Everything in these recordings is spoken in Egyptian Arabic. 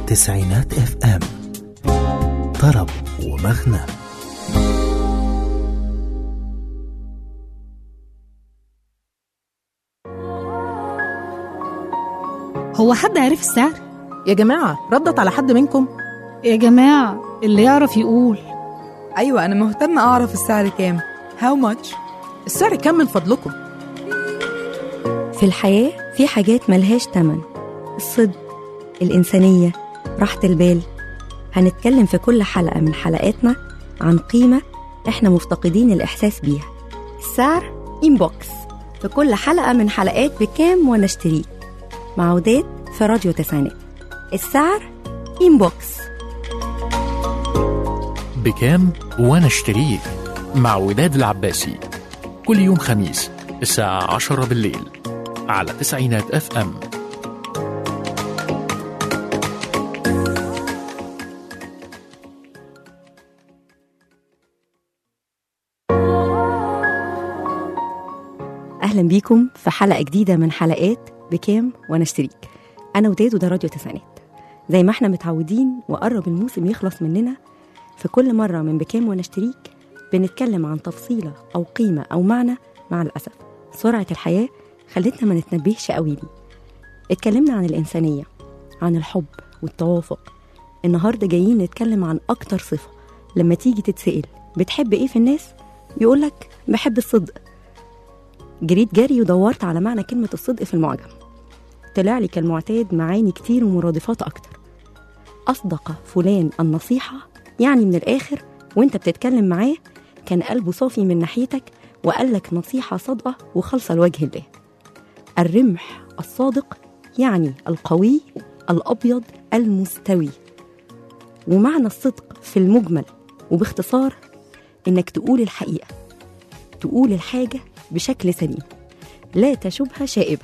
تسعينات اف ام طرب ومغنى هو حد عرف السعر؟ يا جماعة ردت على حد منكم؟ يا جماعة اللي يعرف يقول أيوة أنا مهتمة أعرف السعر كام How much؟ السعر كام من فضلكم؟ في الحياة في حاجات ملهاش تمن الصدق الإنسانية راحة البال هنتكلم في كل حلقة من حلقاتنا عن قيمة إحنا مفتقدين الإحساس بيها السعر إنبوكس في كل حلقة من حلقات بكام وأنا اشتريه مع وداد في راديو تسعينات السعر إنبوكس بكام وانا اشتريه مع وداد العباسي كل يوم خميس الساعة عشرة بالليل على تسعينات اف ام أهلا بيكم في حلقة جديدة من حلقات بكام وأنا اشتريك أنا وداد وده راديو تسعينات زي ما احنا متعودين وقرب الموسم يخلص مننا في كل مرة من بكام وأنا اشتريك بنتكلم عن تفصيلة أو قيمة أو معنى مع الأسف سرعة الحياة خلتنا ما نتنبهش قوي ليه اتكلمنا عن الإنسانية عن الحب والتوافق النهاردة جايين نتكلم عن أكتر صفة لما تيجي تتسأل بتحب إيه في الناس يقولك بحب الصدق جريت جري ودورت على معنى كلمة الصدق في المعجم طلع لي كالمعتاد معاني كتير ومرادفات أكتر أصدق فلان النصيحة يعني من الآخر وانت بتتكلم معاه كان قلبه صافي من ناحيتك وقال لك نصيحة صادقة وخالصة لوجه الله الرمح الصادق يعني القوي الأبيض المستوي ومعنى الصدق في المجمل وباختصار إنك تقول الحقيقة تقول الحاجة بشكل سليم لا تشبه شائبة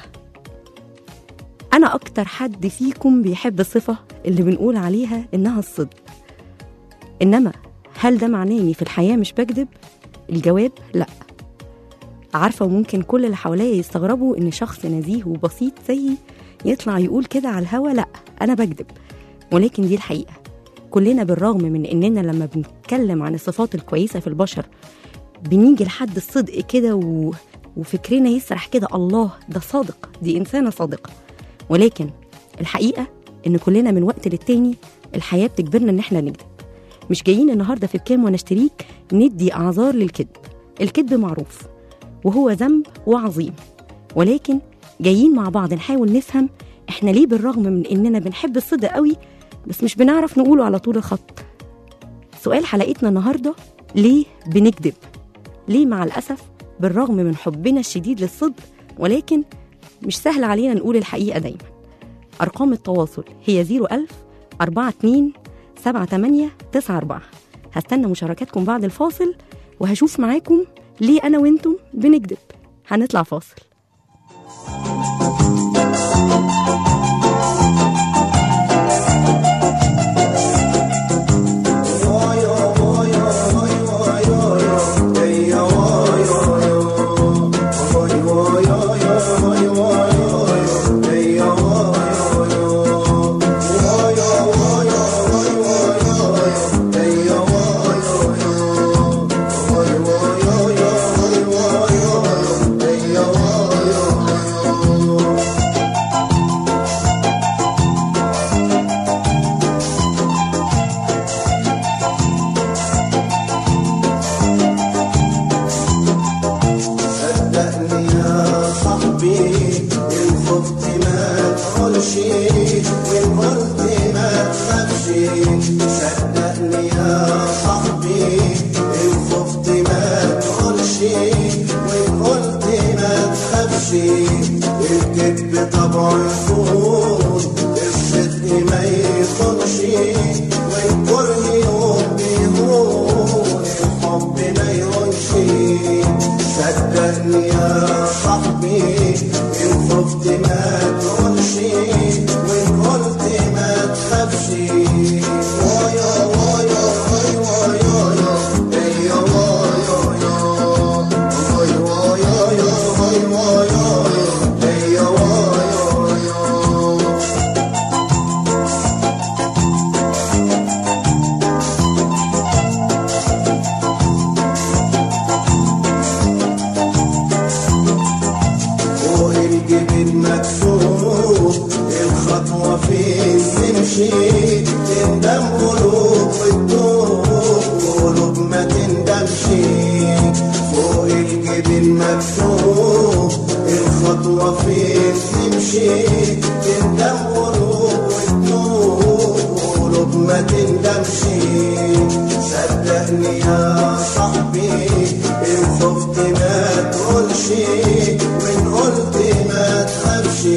أنا أكتر حد فيكم بيحب الصفة اللي بنقول عليها إنها الصدق إنما هل ده معناه إني في الحياة مش بكذب؟ الجواب لأ عارفة وممكن كل اللي حواليا يستغربوا إن شخص نزيه وبسيط زيي يطلع يقول كده على الهوا لأ أنا بكذب ولكن دي الحقيقة كلنا بالرغم من إننا لما بنتكلم عن الصفات الكويسة في البشر بنيجي لحد الصدق كده و... وفكرنا يسرح كده الله ده صادق دي إنسانة صادقة ولكن الحقيقة إن كلنا من وقت للتاني الحياة بتجبرنا إن إحنا نكذب مش جايين النهاردة في بكام وأنا اشتريك ندي أعذار للكذب الكذب معروف وهو ذنب وعظيم ولكن جايين مع بعض نحاول نفهم إحنا ليه بالرغم من إننا بنحب الصدق قوي بس مش بنعرف نقوله على طول الخط سؤال حلقتنا النهاردة ليه بنكذب ليه مع الأسف بالرغم من حبنا الشديد للصدق ولكن مش سهل علينا نقول الحقيقة دايما أرقام التواصل هي 01000 42 78 94 هستنى مشاركاتكم بعد الفاصل وهشوف معاكم ليه أنا وإنتم بنكذب هنطلع فاصل صدقني يا صاحبي إن خفت ما تقولش وإن قلت ما تخافش صدقني يا صاحبي إن خفت ما تقولش وإن قلت ما تخافش الكذب طبعه يكون الصدق ما يخونش والكره يوم بيهون الحب ما يهونش صدقني يا صاحبي إن خفت ما تقولش وإن قلت ما تخافش وايا وايا وايا وايا وايا وايا وايا وايا وايا وايا وايا وايا تمشي تندم قلوب وتدوب قلوب ما تندمش فوق الجبين مكتوب الخطوة فين تمشي تندم قلوب وتدوب قلوب ما تندمش صدقني يا صاحبي إن خفت ما تقولش وإن قلت ما تخافش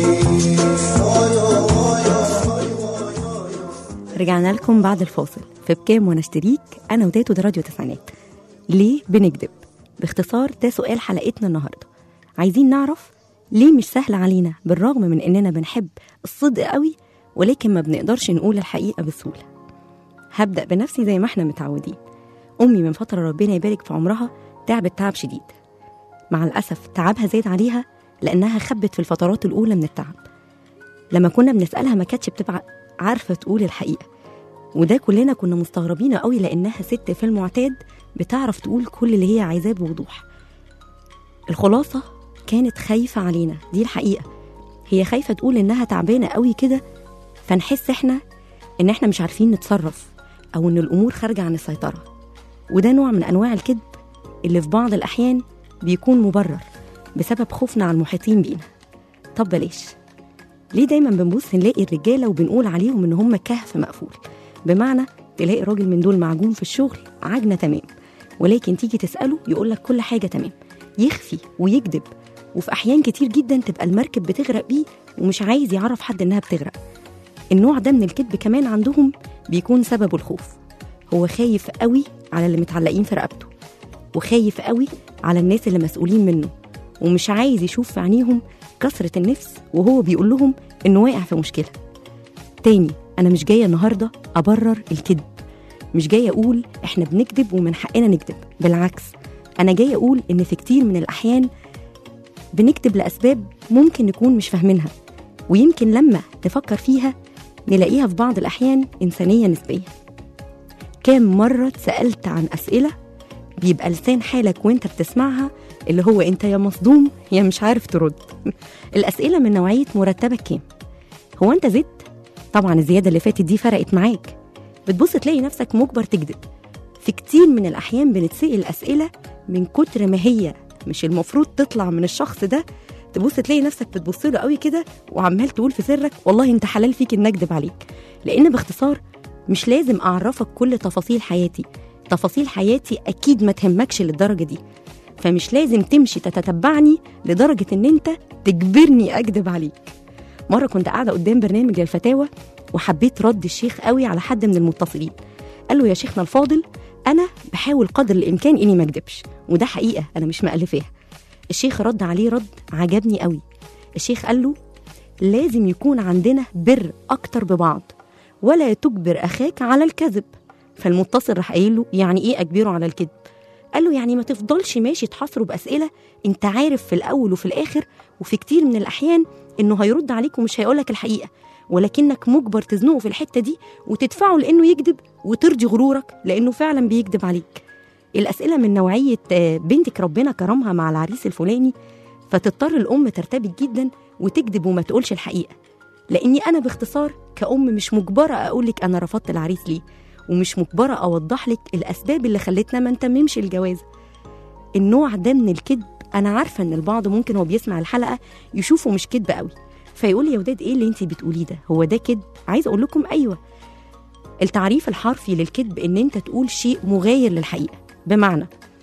أوي أوي أوي أوي رجعنا لكم بعد الفاصل في بكام وانا اشتريك انا وتاتو ده راديو تسعينات ليه بنكذب باختصار ده سؤال حلقتنا النهارده عايزين نعرف ليه مش سهل علينا بالرغم من اننا بنحب الصدق قوي ولكن ما بنقدرش نقول الحقيقه بسهوله هبدا بنفسي زي ما احنا متعودين امي من فتره ربنا يبارك في عمرها تعبت تعب شديد مع الاسف تعبها زاد عليها لانها خبت في الفترات الاولى من التعب لما كنا بنسالها ما كانتش بتبقى عارفه تقول الحقيقه وده كلنا كنا مستغربين قوي لانها ست في المعتاد بتعرف تقول كل اللي هي عايزاه بوضوح الخلاصه كانت خايفه علينا دي الحقيقه هي خايفه تقول انها تعبانه قوي كده فنحس احنا ان احنا مش عارفين نتصرف او ان الامور خارجه عن السيطره وده نوع من انواع الكذب اللي في بعض الاحيان بيكون مبرر بسبب خوفنا على المحيطين بينا طب بلاش ليه دايما بنبص نلاقي الرجاله وبنقول عليهم ان هم كهف مقفول بمعنى تلاقي راجل من دول معجون في الشغل عجنه تمام ولكن تيجي تساله يقول لك كل حاجه تمام يخفي ويكذب وفي احيان كتير جدا تبقى المركب بتغرق بيه ومش عايز يعرف حد انها بتغرق النوع ده من الكذب كمان عندهم بيكون سببه الخوف هو خايف قوي على اللي متعلقين في رقبته وخايف قوي على الناس اللي مسؤولين منه ومش عايز يشوف في عينيهم كسرة النفس وهو بيقول لهم انه واقع في مشكلة تاني انا مش جاية النهاردة ابرر الكذب مش جاية اقول احنا بنكذب ومن حقنا نكذب بالعكس انا جاية اقول ان في كتير من الاحيان بنكذب لاسباب ممكن نكون مش فاهمينها ويمكن لما نفكر فيها نلاقيها في بعض الاحيان انسانية نسبية كام مرة اتسألت عن أسئلة بيبقى لسان حالك وانت بتسمعها اللي هو انت يا مصدوم يا مش عارف ترد الأسئلة من نوعية مرتبك كام هو انت زدت طبعا الزيادة اللي فاتت دي فرقت معاك بتبص تلاقي نفسك مجبر تكذب في كتير من الأحيان بنتسأل أسئلة من كتر ما هي مش المفروض تطلع من الشخص ده تبص تلاقي نفسك بتبص له قوي كده وعمال تقول في سرك والله انت حلال فيك ان اكذب عليك لان باختصار مش لازم اعرفك كل تفاصيل حياتي تفاصيل حياتي اكيد ما تهمكش للدرجه دي فمش لازم تمشي تتتبعني لدرجه ان انت تجبرني اكذب عليك مره كنت قاعده قدام برنامج الفتاوى وحبيت رد الشيخ قوي على حد من المتصلين قال له يا شيخنا الفاضل انا بحاول قدر الامكان اني ما اكذبش وده حقيقه انا مش مألفاها الشيخ رد عليه رد عجبني قوي الشيخ قال له لازم يكون عندنا بر اكتر ببعض ولا تجبر اخاك على الكذب فالمتصل راح قايل له يعني ايه اجبره على الكذب قال له يعني ما تفضلش ماشي تحاصره باسئله انت عارف في الاول وفي الاخر وفي كتير من الاحيان انه هيرد عليك ومش هيقولك الحقيقه ولكنك مجبر تزنقه في الحته دي وتدفعه لانه يكذب وترضي غرورك لانه فعلا بيكذب عليك الاسئله من نوعيه آه، بنتك ربنا كرمها مع العريس الفلاني فتضطر الام ترتبك جدا وتكذب وما تقولش الحقيقه لاني انا باختصار كأم مش مجبره اقول لك انا رفضت العريس ليه ومش مجبره اوضح لك الاسباب اللي خلتنا ما نتممش الجواز النوع ده من الكذب انا عارفه ان البعض ممكن هو بيسمع الحلقه يشوفه مش كذب قوي فيقول لي يا وداد ايه اللي انت بتقوليه ده هو ده كذب عايز اقول لكم ايوه التعريف الحرفي للكذب ان انت تقول شيء مغاير للحقيقه بمعنى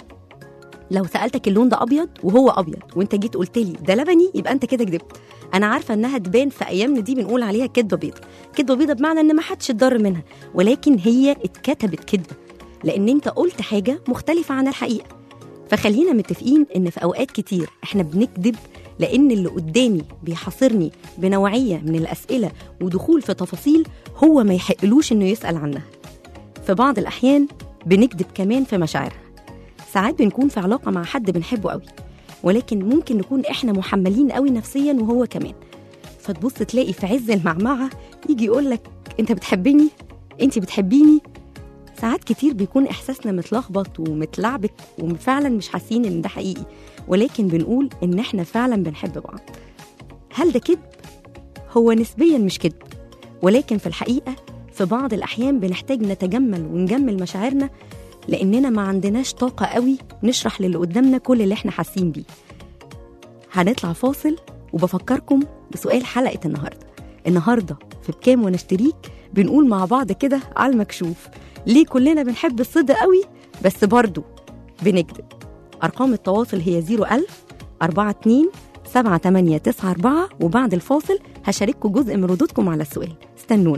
لو سالتك اللون ده ابيض وهو ابيض وانت جيت قلت لي ده لبني يبقى انت كده كدبت انا عارفه انها تبان في ايامنا دي بنقول عليها كدبه بيضه كدبه بيضه بمعنى ان ما حدش اتضر منها ولكن هي اتكتبت كدبه لان انت قلت حاجه مختلفه عن الحقيقه فخلينا متفقين ان في اوقات كتير احنا بنكذب لان اللي قدامي بيحاصرني بنوعيه من الاسئله ودخول في تفاصيل هو ما يحقلوش انه يسال عنها في بعض الاحيان بنكذب كمان في مشاعرها ساعات بنكون في علاقه مع حد بنحبه قوي ولكن ممكن نكون احنا محملين قوي نفسيا وهو كمان فتبص تلاقي في عز المعمعه يجي يقول لك انت بتحبني انت بتحبيني ساعات كتير بيكون احساسنا متلخبط ومتلعبك وفعلا مش حاسين ان ده حقيقي ولكن بنقول ان احنا فعلا بنحب بعض هل ده كذب هو نسبيا مش كذب ولكن في الحقيقة في بعض الأحيان بنحتاج نتجمل ونجمل مشاعرنا لأننا ما عندناش طاقة قوي نشرح للي قدامنا كل اللي احنا حاسين بيه هنطلع فاصل وبفكركم بسؤال حلقة النهاردة النهاردة في بكام ونشتريك بنقول مع بعض كده على المكشوف ليه كلنا بنحب الصدق قوي بس برضو بنكذب أرقام التواصل هي 01000 42 7894 وبعد الفاصل هشارككم جزء من ردودكم على السؤال استنونا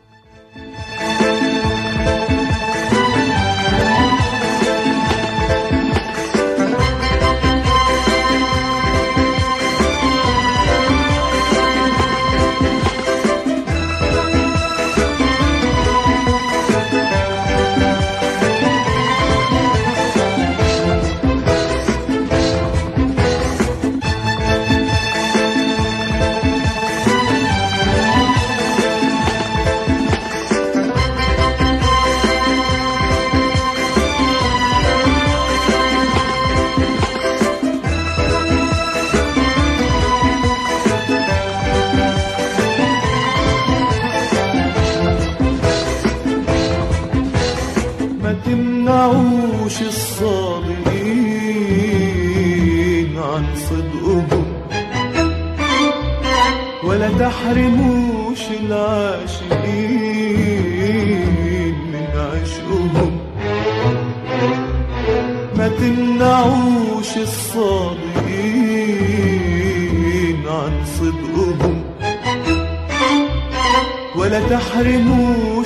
ما تمنعوش الصادقين عن صدقهم ولا تحرموش العاشقين من عشقهم ما تمنعوش الصادقين عن صدقهم ولا تحرموش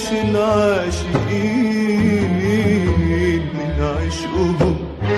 العاشقين من عشقهم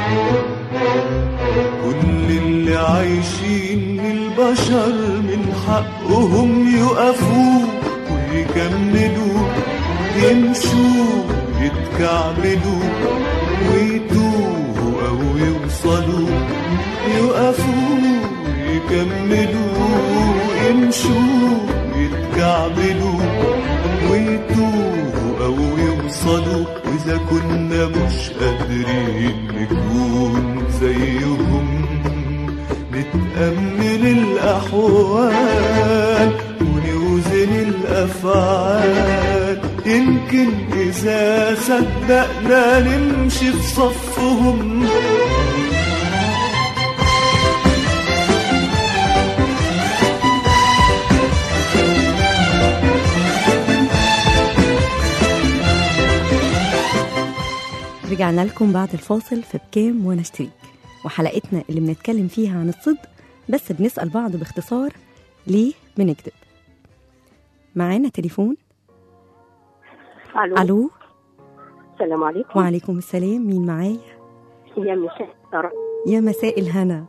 كل اللي عايشين البشر من حقهم يقفوا ويكملوا يمشوا يتكعبلوا ويتوهوا أو يوصلوا يقفوا يكملوا يمشوا يتكعبلوا ويتوهوا أو يوصلوا وإذا كنا مش قادرين نكون زيهم نتأمل الأحوال ونوزن الأفعال يمكن إذا صدقنا نمشي في صفهم رجعنا لكم بعد الفاصل في بكام وانا اشتريك وحلقتنا اللي بنتكلم فيها عن الصدق بس بنسأل بعض باختصار ليه بنكذب معانا تليفون الو الو السلام عليكم وعليكم السلام مين معايا يا مشاهد ترى يا مساء الهنا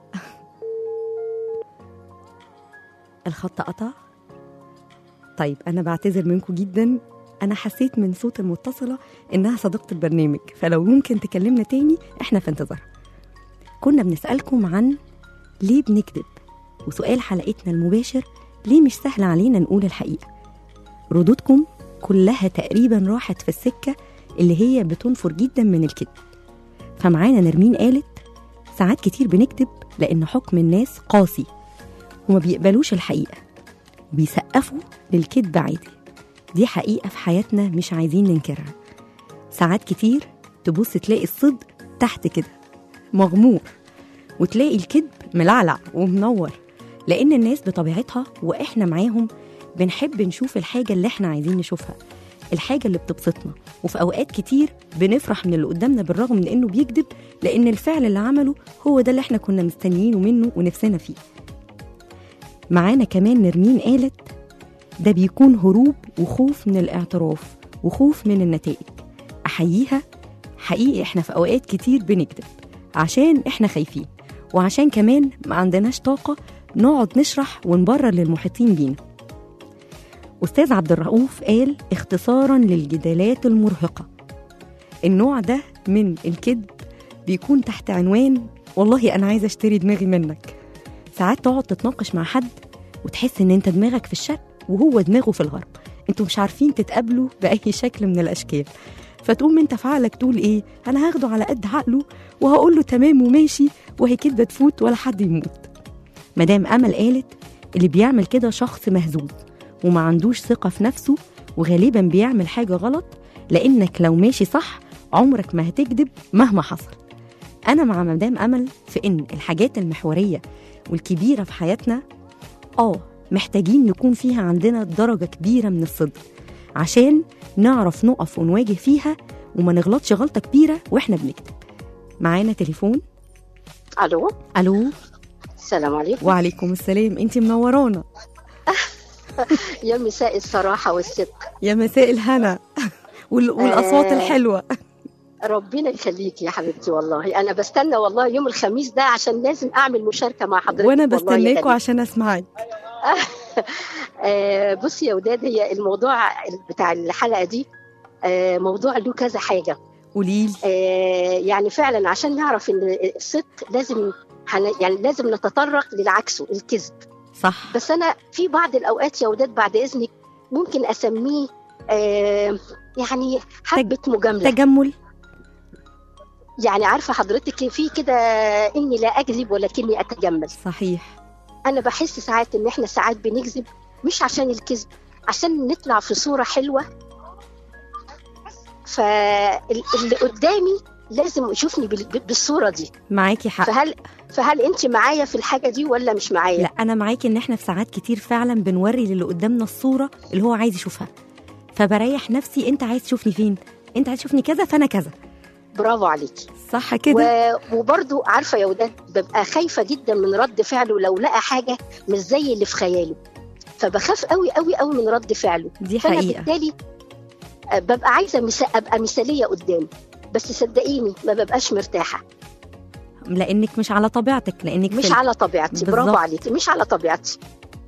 الخط قطع طيب انا بعتذر منكم جدا انا حسيت من صوت المتصله انها صديقه البرنامج فلو ممكن تكلمنا تاني احنا في انتظار كنا بنسالكم عن ليه بنكذب وسؤال حلقتنا المباشر ليه مش سهل علينا نقول الحقيقه ردودكم كلها تقريبا راحت في السكه اللي هي بتنفر جدا من الكذب فمعانا نرمين قالت ساعات كتير بنكذب لأن حكم الناس قاسي وما بيقبلوش الحقيقة بيسقفوا للكذب عادي دي حقيقة في حياتنا مش عايزين ننكرها ساعات كتير تبص تلاقي الصدق تحت كده مغمور وتلاقي الكذب ملعلع ومنور لأن الناس بطبيعتها وإحنا معاهم بنحب نشوف الحاجة اللي إحنا عايزين نشوفها الحاجة اللي بتبسطنا وفي أوقات كتير بنفرح من اللي قدامنا بالرغم من إنه بيكذب لأن الفعل اللي عمله هو ده اللي إحنا كنا مستنيينه منه ونفسنا فيه معانا كمان نرمين قالت ده بيكون هروب وخوف من الاعتراف وخوف من النتائج أحييها حقيقي إحنا في أوقات كتير بنكذب عشان إحنا خايفين وعشان كمان ما عندناش طاقة نقعد نشرح ونبرر للمحيطين بينا أستاذ عبد الرؤوف قال اختصارا للجدالات المرهقة النوع ده من الكذب بيكون تحت عنوان والله أنا عايزة أشتري دماغي منك ساعات تقعد تتناقش مع حد وتحس إن أنت دماغك في الشرق وهو دماغه في الغرب انتوا مش عارفين تتقابلوا بأي شكل من الأشكال فتقوم انت في عقلك تقول ايه انا هاخده على قد عقله وهقول له تمام وماشي وهي كده تفوت ولا حد يموت مدام امل قالت اللي بيعمل كده شخص مهزوز وما عندوش ثقة في نفسه وغالبا بيعمل حاجة غلط لأنك لو ماشي صح عمرك ما هتكذب مهما حصل أنا مع مدام أمل في إن الحاجات المحورية والكبيرة في حياتنا آه محتاجين نكون فيها عندنا درجة كبيرة من الصدق عشان نعرف نقف ونواجه فيها وما نغلطش غلطة كبيرة وإحنا بنكتب معانا تليفون الو ألو السلام عليكم وعليكم السلام انت منورانا يا مساء الصراحه والصدق يا مساء الهنا وال... والاصوات آه. الحلوه ربنا يخليكي يا حبيبتي والله انا بستنى والله يوم الخميس ده عشان لازم اعمل مشاركه مع حضرتك وانا والله يا بستناكوا غالية. عشان اسمعك آه، بصي يا وداد هي الموضوع بتاع الحلقه دي آه، موضوع له كذا حاجه قولي آه، يعني فعلا عشان نعرف ان الصدق لازم هن- يعني لازم نتطرق للعكسه الكذب صح بس انا في بعض الاوقات يا وداد بعد اذنك ممكن اسميه آه، يعني حبه مجامله تجمل يعني عارفه حضرتك في كده اني لا اكذب ولكني اتجمل صحيح انا بحس ساعات ان احنا ساعات بنكذب مش عشان الكذب عشان نطلع في صوره حلوه فاللي قدامي لازم يشوفني بال- بالصوره دي معاكي حق فهل فهل انت معايا في الحاجه دي ولا مش معايا لا انا معاكي ان احنا في ساعات كتير فعلا بنوري للي قدامنا الصوره اللي هو عايز يشوفها فبريح نفسي انت عايز تشوفني فين انت عايز تشوفني كذا فانا كذا برافو عليكي صح كده و... وبرضو عارفه يا وداد ببقى خايفه جدا من رد فعله لو لقى حاجه مش زي اللي في خياله فبخاف قوي قوي قوي من رد فعله دي فانا حقيقه بالتالي آه، ببقى عايزه مس... ابقى مثاليه قدامه بس صدقيني ما ببقاش مرتاحه لانك مش على طبيعتك لانك مش في على طبيعتي برافو بالظبط. عليكي مش على طبيعتي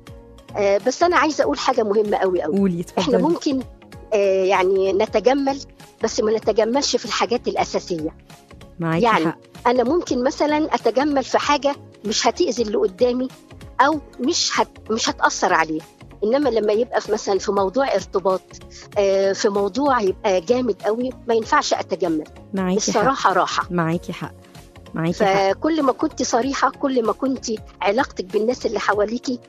آه بس انا عايزه اقول حاجه مهمه قوي قوي قولي احنا اتفضلي ممكن آه يعني نتجمل بس ما نتجملش في الحاجات الاساسيه معاكي يعني حق انا ممكن مثلا اتجمل في حاجه مش هتاذي اللي قدامي او مش هت مش هتاثر عليه انما لما يبقى في مثلا في موضوع ارتباط آه في موضوع يبقى جامد قوي ما ينفعش اتجمل معاكي حق الصراحه راحه معاكي حق معاكي حق فكل ما كنت صريحه كل ما كنت علاقتك بالناس اللي حواليكي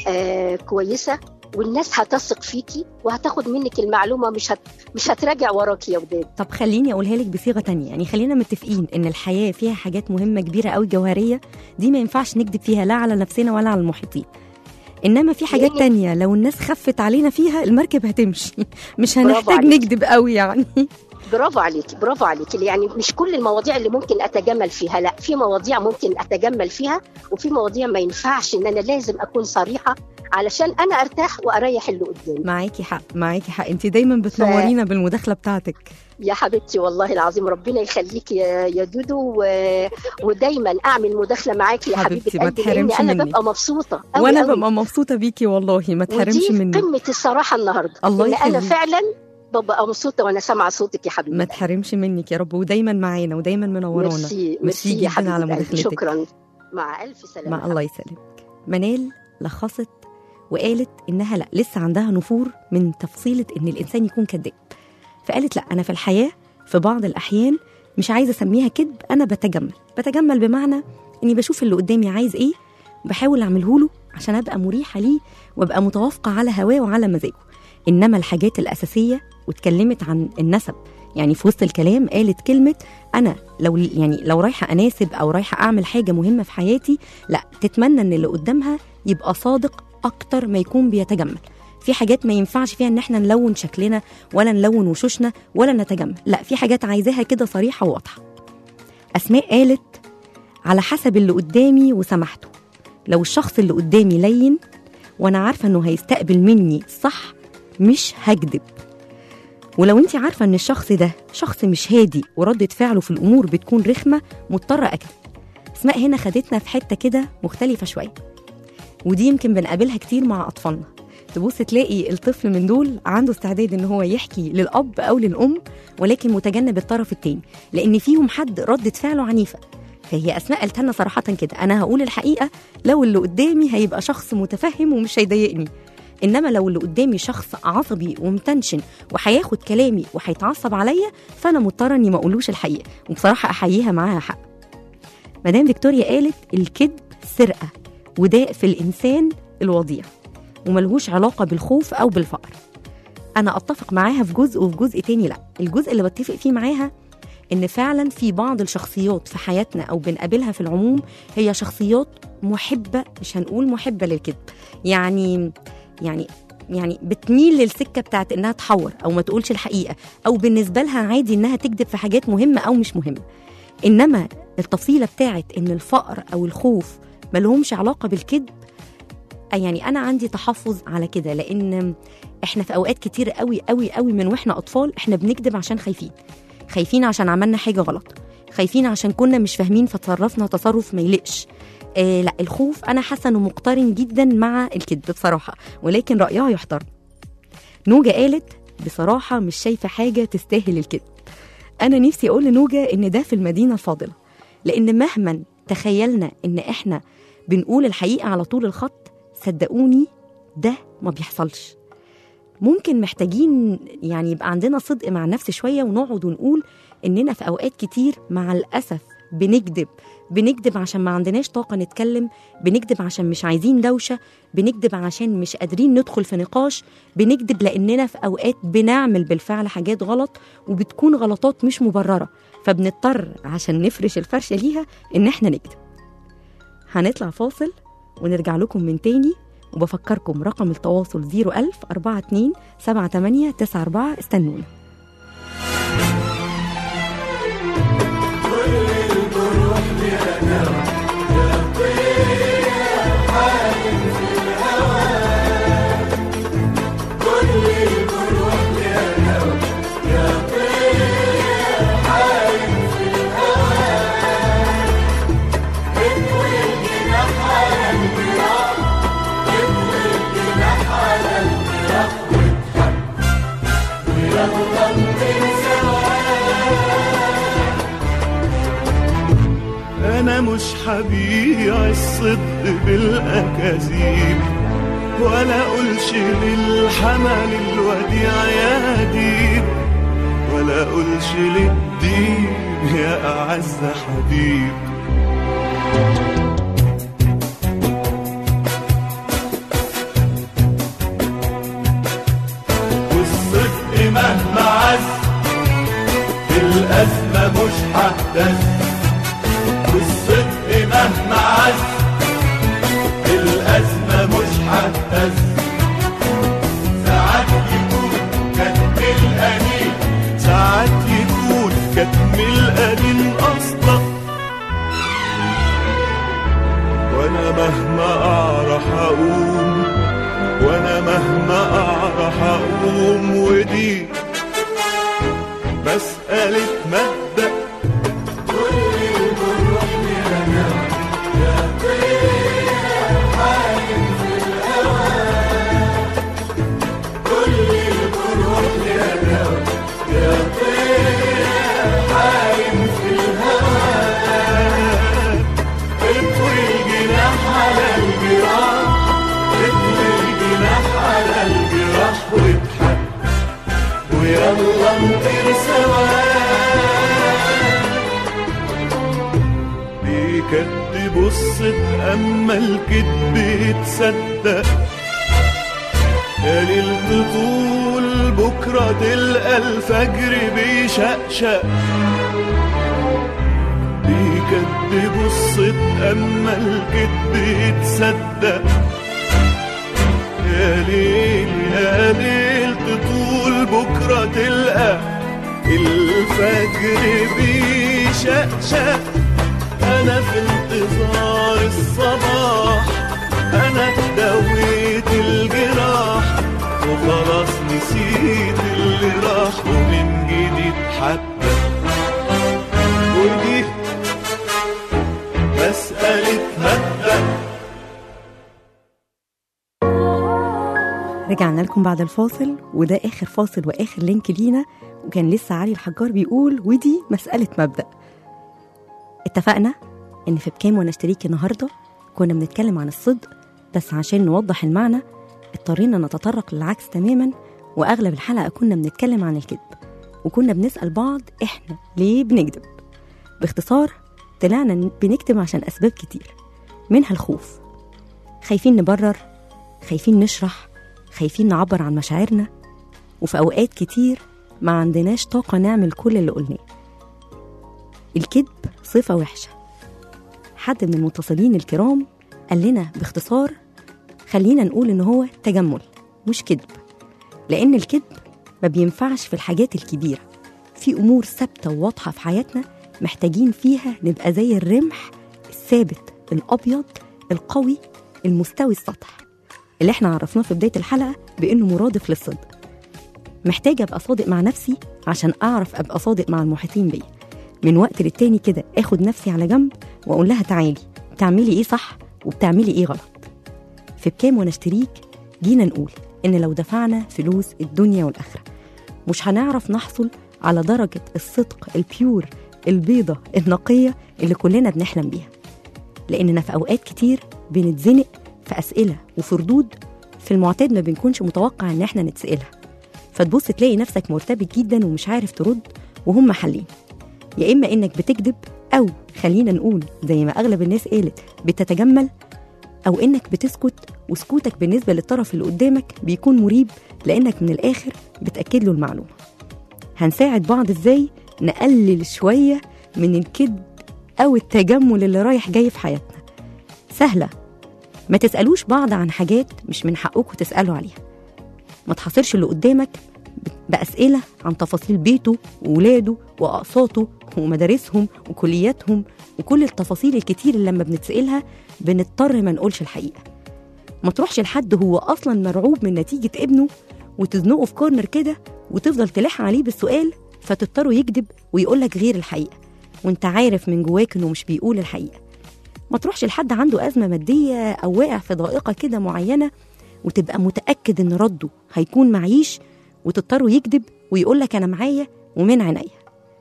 آه كويسه والناس هتثق فيكي وهتاخد منك المعلومه مش هت مش هتراجع وراكي يا وداد طب خليني اقولها لك بصيغه تانية يعني خلينا متفقين ان الحياه فيها حاجات مهمه كبيره قوي جوهريه دي ما ينفعش نكذب فيها لا على نفسنا ولا على المحيطين انما في حاجات لأن- تانية لو الناس خفت علينا فيها المركب هتمشي مش برافو هنحتاج عليكي. نكذب قوي يعني برافو عليكي برافو عليكي يعني مش كل المواضيع اللي ممكن اتجمل فيها لا في مواضيع ممكن اتجمل فيها وفي مواضيع ما ينفعش ان انا لازم اكون صريحه علشان انا ارتاح واريح اللي قدامي معاكي حق معاكي حق انت دايما بتنورينا بالمداخله بتاعتك يا حبيبتي والله العظيم ربنا يخليكي يا, يا دودو و... ودايما اعمل مداخله معاكي يا حبيبتي، حبيبه ما قلبي لاني تحرمش انا مني. ببقى مبسوطه أوي وانا أوي. ببقى مبسوطه بيكي والله ما تحرمش ودي مني قمه الصراحه النهارده الله ان انا يخليك. فعلا ببقى مبسوطه وانا سامعه صوتك يا حبيبتي ما تحرمش منك يا رب ودايما معانا ودايما منورانا ميرسي ميرسي ميرسي جدا يا حبيبتي على قلبي. مداخلتك. شكرا مع الف سلامه مع الله يسلمك منال لخصت وقالت انها لا لسه عندها نفور من تفصيله ان الانسان يكون كذاب فقالت لا انا في الحياه في بعض الاحيان مش عايزه اسميها كذب انا بتجمل بتجمل بمعنى اني بشوف اللي قدامي عايز ايه وبحاول اعمله له عشان ابقى مريحه ليه وابقى متوافقه على هواه وعلى مزاجه انما الحاجات الاساسيه واتكلمت عن النسب يعني في وسط الكلام قالت كلمه انا لو يعني لو رايحه اناسب او رايحه اعمل حاجه مهمه في حياتي لا تتمنى ان اللي قدامها يبقى صادق اكتر ما يكون بيتجمل في حاجات ما ينفعش فيها ان احنا نلون شكلنا ولا نلون وشوشنا ولا نتجمل لا في حاجات عايزاها كده صريحه وواضحه اسماء قالت على حسب اللي قدامي وسمحته لو الشخص اللي قدامي لين وانا عارفه انه هيستقبل مني صح مش هكذب ولو انت عارفه ان الشخص ده شخص مش هادي وردة فعله في الامور بتكون رخمه مضطره اكذب اسماء هنا خدتنا في حته كده مختلفه شويه ودي يمكن بنقابلها كتير مع اطفالنا تبص تلاقي الطفل من دول عنده استعداد ان هو يحكي للاب او للام ولكن متجنب الطرف التاني لان فيهم حد ردة فعله عنيفه فهي اسماء قالت لنا صراحه كده انا هقول الحقيقه لو اللي قدامي هيبقى شخص متفهم ومش هيضايقني انما لو اللي قدامي شخص عصبي ومتنشن وهياخد كلامي وهيتعصب عليا فانا مضطره اني ما اقولوش الحقيقه وبصراحه احييها معاها حق مدام فيكتوريا قالت الكذب سرقه وداء في الانسان الوضيع وملهوش علاقة بالخوف أو بالفقر أنا أتفق معاها في جزء وفي جزء تاني لأ الجزء اللي بتفق فيه معاها إن فعلا في بعض الشخصيات في حياتنا أو بنقابلها في العموم هي شخصيات محبة مش هنقول محبة للكذب يعني يعني يعني بتميل للسكة بتاعت إنها تحور أو ما تقولش الحقيقة أو بالنسبة لها عادي إنها تكذب في حاجات مهمة أو مش مهمة إنما التفصيلة بتاعت إن الفقر أو الخوف ملهمش علاقة بالكذب يعني انا عندي تحفظ على كده لان احنا في اوقات كتير قوي قوي قوي من واحنا اطفال احنا بنكذب عشان خايفين خايفين عشان عملنا حاجه غلط خايفين عشان كنا مش فاهمين فتصرفنا تصرف ما يليقش آه لا الخوف انا حاسه انه مقترن جدا مع الكذب بصراحه ولكن رايها يحترم نوجا قالت بصراحه مش شايفه حاجه تستاهل الكذب انا نفسي اقول لنوجا ان ده في المدينه الفاضله لان مهما تخيلنا ان احنا بنقول الحقيقه على طول الخط صدقوني ده ما بيحصلش ممكن محتاجين يعني يبقى عندنا صدق مع النفس شويه ونقعد ونقول اننا في اوقات كتير مع الاسف بنكذب بنكذب عشان ما عندناش طاقه نتكلم بنكذب عشان مش عايزين دوشه بنكذب عشان مش قادرين ندخل في نقاش بنكذب لاننا في اوقات بنعمل بالفعل حاجات غلط وبتكون غلطات مش مبرره فبنضطر عشان نفرش الفرشه ليها ان احنا نكذب هنطلع فاصل ونرجع لكم من تاني وبفكركم رقم التواصل 01000 42 78 94 استنونا انا مش حبيع الصدق بالاكاذيب ولا اقولش للحمل الوديع يا ديب ولا اقولش للدين يا اعز حبيب والصدق مهما عز في الازمه مش ههتز والصدق مهما عز الأزمة مش هتهز ساعات يكون كتم القليل ساعات يكون كتم القليل أصلا وأنا مهما أعرف أقوم وأنا مهما أعرف أقوم ودي مسألة مبدأ اطوي الجناح على الجراح اطوي الجناح على الجراح واضحك ويلا نطير سوا بيكدب الصدق اما الكذب يتصدق يا ليل طول بكرة تلقى الفجر بيشقشق بيكدبوا الصدق اما الكذب يتصدق يا ليل يا ليل تطول بكرة تلقى الفجر بيشقشق أنا في انتظار الصباح أنا دويت الجراح وخلاص نسيت اللي راح ومن جديد حتى ودي مسألة مبدأ رجعنا لكم بعد الفاصل وده اخر فاصل واخر لينك لينا وكان لسه علي الحجار بيقول ودي مسألة مبدأ اتفقنا ان في بكام وانا اشتريك النهارده كنا بنتكلم عن الصدق بس عشان نوضح المعنى اضطرينا نتطرق للعكس تماما واغلب الحلقه كنا بنتكلم عن الكذب وكنا بنسال بعض احنا ليه بنكذب باختصار طلعنا ن- بنكذب عشان اسباب كتير منها الخوف خايفين نبرر خايفين نشرح خايفين نعبر عن مشاعرنا وفي أوقات كتير ما عندناش طاقة نعمل كل اللي قلناه الكذب صفة وحشة حد من المتصلين الكرام قال لنا باختصار خلينا نقول إن هو تجمل مش كذب لأن الكذب ما بينفعش في الحاجات الكبيرة في أمور ثابتة وواضحة في حياتنا محتاجين فيها نبقى زي الرمح الثابت الأبيض القوي المستوي السطح اللي احنا عرفناه في بداية الحلقة بإنه مرادف للصدق محتاجة أبقى صادق مع نفسي عشان أعرف أبقى صادق مع المحيطين بيا من وقت للتاني كده اخد نفسي على جنب واقول لها تعالي بتعملي ايه صح وبتعملي ايه غلط في بكام وانا اشتريك جينا نقول ان لو دفعنا فلوس الدنيا والاخره مش هنعرف نحصل على درجه الصدق البيور البيضه النقيه اللي كلنا بنحلم بيها لاننا في اوقات كتير بنتزنق في اسئله وفي ردود في المعتاد ما بنكونش متوقع ان احنا نتسالها فتبص تلاقي نفسك مرتبك جدا ومش عارف ترد وهم حلين يا اما انك بتكذب او خلينا نقول زي ما اغلب الناس قالت بتتجمل او انك بتسكت وسكوتك بالنسبه للطرف اللي قدامك بيكون مريب لانك من الاخر بتاكد له المعلومه هنساعد بعض ازاي نقلل شويه من الكذب او التجمل اللي رايح جاي في حياتنا سهله ما تسالوش بعض عن حاجات مش من حقكم تسالوا عليها ما تحاصرش اللي قدامك بأسئلة عن تفاصيل بيته وولاده وأقساطه ومدارسهم وكلياتهم وكل التفاصيل الكتير اللي لما بنتسألها بنضطر ما نقولش الحقيقة ما تروحش لحد هو أصلا مرعوب من نتيجة ابنه وتزنقه في كورنر كده وتفضل تلح عليه بالسؤال فتضطره يكذب ويقولك غير الحقيقة وانت عارف من جواك انه مش بيقول الحقيقة ما تروحش لحد عنده أزمة مادية أو واقع في ضائقة كده معينة وتبقى متأكد إن رده هيكون معيش وتضطروا يكذب ويقول لك انا معايا ومن عينيا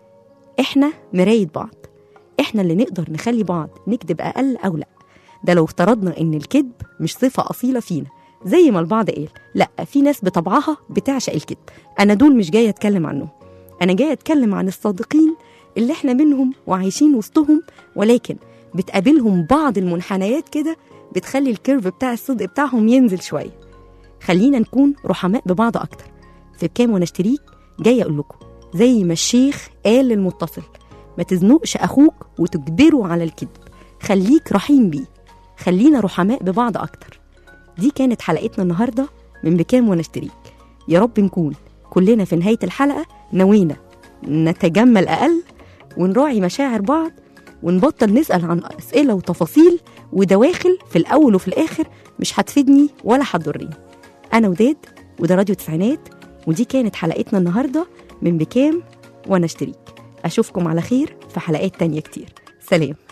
احنا مرايه بعض احنا اللي نقدر نخلي بعض نكذب اقل او لا ده لو افترضنا ان الكذب مش صفه اصيله فينا زي ما البعض قال لا في ناس بطبعها بتعشق الكذب انا دول مش جايه اتكلم عنهم انا جايه اتكلم عن الصادقين اللي احنا منهم وعايشين وسطهم ولكن بتقابلهم بعض المنحنيات كده بتخلي الكيرف بتاع الصدق بتاعهم ينزل شويه خلينا نكون رحماء ببعض اكتر في بكام وانا اشتريك جاي اقول لكم زي ما الشيخ قال للمتصل ما تزنقش اخوك وتجبره على الكذب خليك رحيم بيه خلينا رحماء ببعض اكتر دي كانت حلقتنا النهارده من بكام وانا اشتريك يا رب نكون كلنا في نهايه الحلقه نوينا نتجمل اقل ونراعي مشاعر بعض ونبطل نسال عن اسئله وتفاصيل ودواخل في الاول وفي الاخر مش هتفيدني ولا هتضرني انا وداد وده راديو تسعينات ودي كانت حلقتنا النهاردة من بكام وأنا اشتريك أشوفكم على خير في حلقات تانية كتير سلام